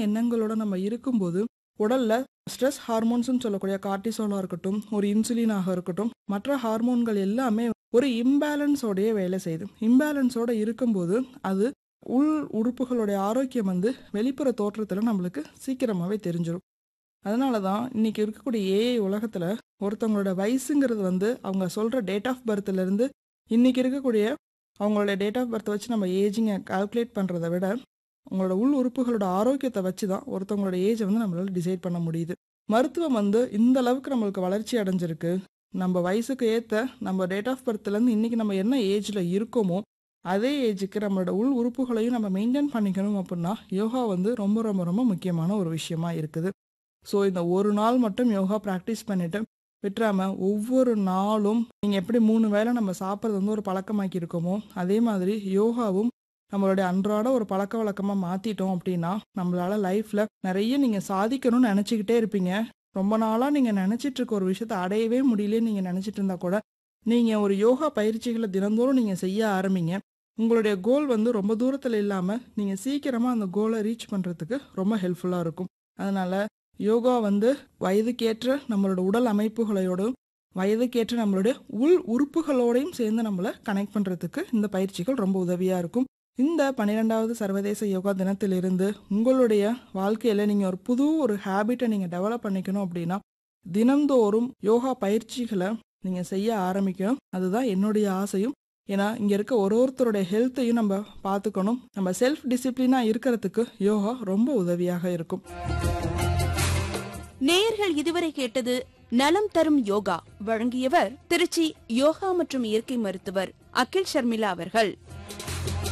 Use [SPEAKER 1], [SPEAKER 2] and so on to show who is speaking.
[SPEAKER 1] எண்ணங்களோட நம்ம இருக்கும்போது உடல்ல ஸ்ட்ரெஸ் ஹார்மோன்ஸ்னு சொல்லக்கூடிய கார்டிசோலாக இருக்கட்டும் ஒரு இன்சுலினாக இருக்கட்டும் மற்ற ஹார்மோன்கள் எல்லாமே ஒரு இம்பேலன்ஸோடைய வேலை செய்யுது இம்பேலன்ஸோட இருக்கும்போது அது உள் உறுப்புகளுடைய ஆரோக்கியம் வந்து வெளிப்புற தோற்றத்தில் நம்மளுக்கு சீக்கிரமாகவே தெரிஞ்சிடும் அதனால தான் இன்னைக்கு இருக்கக்கூடிய ஏஐ உலகத்தில் ஒருத்தவங்களோட வயசுங்கிறது வந்து அவங்க சொல்கிற டேட் ஆஃப் பர்த்லேருந்து இன்னைக்கு இருக்கக்கூடிய அவங்களோட டேட் ஆஃப் பர்த்தை வச்சு நம்ம ஏஜிங்கை கால்குலேட் பண்ணுறதை விட உங்களோட உள் உறுப்புகளோட ஆரோக்கியத்தை வச்சு தான் ஒருத்தவங்களோட ஏஜை வந்து நம்மளால டிசைட் பண்ண முடியுது மருத்துவம் வந்து இந்த அளவுக்கு நம்மளுக்கு வளர்ச்சி அடைஞ்சிருக்கு நம்ம வயசுக்கு ஏற்ற நம்ம டேட் ஆஃப் பர்த்லேருந்து இன்னைக்கு நம்ம என்ன ஏஜில் இருக்கோமோ அதே ஏஜுக்கு நம்மளோட உள் உறுப்புகளையும் நம்ம மெயின்டைன் பண்ணிக்கணும் அப்படின்னா யோகா வந்து ரொம்ப ரொம்ப ரொம்ப முக்கியமான ஒரு விஷயமா இருக்குது ஸோ இந்த ஒரு நாள் மட்டும் யோகா ப்ராக்டிஸ் பண்ணிட்டு விட்டுறாம ஒவ்வொரு நாளும் நீங்கள் எப்படி மூணு வேளை நம்ம சாப்பிட்றது வந்து ஒரு பழக்கமாக்கி இருக்கோமோ அதே மாதிரி யோகாவும் நம்மளுடைய அன்றாட ஒரு பழக்க வழக்கமாக மாற்றிட்டோம் அப்படின்னா நம்மளால லைஃப்பில் நிறைய நீங்கள் சாதிக்கணும்னு நினச்சிக்கிட்டே இருப்பீங்க ரொம்ப நாளாக நீங்கள் நினச்சிட்டு இருக்க ஒரு விஷயத்தை அடையவே முடியலன்னு நீங்கள் நினச்சிட்டு இருந்தா கூட நீங்கள் ஒரு யோகா பயிற்சிகளை தினந்தோறும் நீங்கள் செய்ய ஆரம்பிங்க உங்களுடைய கோல் வந்து ரொம்ப தூரத்தில் இல்லாமல் நீங்கள் சீக்கிரமாக அந்த கோலை ரீச் பண்ணுறதுக்கு ரொம்ப ஹெல்ப்ஃபுல்லாக இருக்கும் அதனால் யோகா வந்து வயதுக்கேற்ற நம்மளோட உடல் அமைப்புகளோடும் வயதுக்கேற்ற நம்மளுடைய உள் உறுப்புகளோடையும் சேர்ந்து நம்மளை கனெக்ட் பண்ணுறதுக்கு இந்த பயிற்சிகள் ரொம்ப உதவியாக இருக்கும் இந்த பன்னிரெண்டாவது சர்வதேச யோகா தினத்திலிருந்து உங்களுடைய வாழ்க்கையில் நீங்கள் ஒரு புது ஒரு ஹேபிட்டை நீங்கள் டெவலப் பண்ணிக்கணும் அப்படின்னா தினந்தோறும் யோகா பயிற்சிகளை நீங்கள் செய்ய ஆரம்பிக்கணும் அதுதான் என்னுடைய ஆசையும் ஏன்னா இங்கே இருக்க ஒரு ஒருத்தருடைய ஹெல்த்தையும் நம்ம பார்த்துக்கணும் நம்ம செல்ஃப் டிசிப்ளினாக இருக்கிறதுக்கு யோகா ரொம்ப உதவியாக இருக்கும்
[SPEAKER 2] நேயர்கள் இதுவரை கேட்டது நலம் தரும் யோகா வழங்கியவர் திருச்சி யோகா மற்றும் இயற்கை மருத்துவர் அகில் ஷர்மிளா அவர்கள்